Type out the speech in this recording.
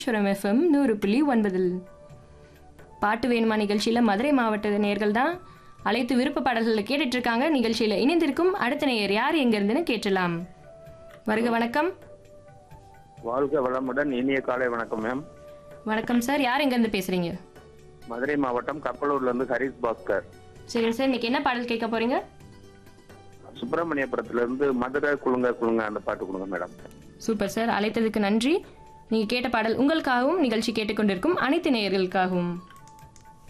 Rameswaram FM நூறு புள்ளி ஒன்பதில் பாட்டு வேணுமா நிகழ்ச்சியில் மதுரை மாவட்ட நேர்கள் தான் அழைத்து விருப்ப பாடல்களை கேட்டுட்டு இருக்காங்க நிகழ்ச்சியில் இணைந்திருக்கும் அடுத்த நேயர் யார் எங்க இருந்துன்னு கேட்டலாம் வருக வணக்கம் வாழ்க வளமுடன் இனிய காலை வணக்கம் மேம் வணக்கம் சார் யார் எங்க இருந்து பேசுறீங்க மதுரை மாவட்டம் கப்பலூர்ல இருந்து ஹரிஸ் பாஸ்கர் சரிங்க சார் இன்னைக்கு என்ன பாடல் கேட்க போறீங்க சுப்பிரமணியபுரத்துல இருந்து மதுரை குழுங்க குழுங்க அந்த பாட்டு கொடுங்க மேடம் சூப்பர் சார் அழைத்ததுக்கு நன்றி நீங்க கேட்ட பாடல் உங்களுக்காகவும் நிகழ்ச்சி கேட்டுக்கொண்டிருக்கும் அனைத்து நேயர்களுக்காகவும்